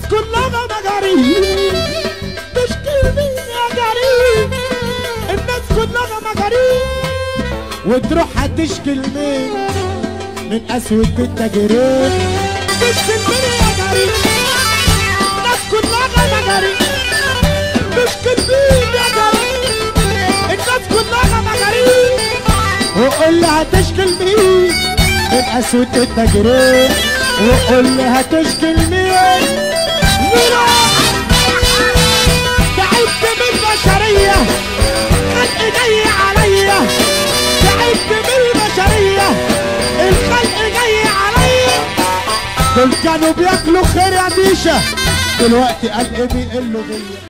كلها مجاريح تشكي مين يا جريم الناس كلها مجاريح وتروح هتشكي لمين من قسوة التاجرين تشكي لمين يا جريم الناس كلها مجاريح تشكي لمين يا جريم الناس كلها مجاريح وقول لي هتشكي لمين من قسوة التاجرين وقول لي هتشكي لمين مين تعبت من البشرية خلق جاي عليا تعبت من البشرية الخلق جاي عليا دول كانوا بياكلوا خير يا بيشا دلوقتي قلبي بيقلوا بيا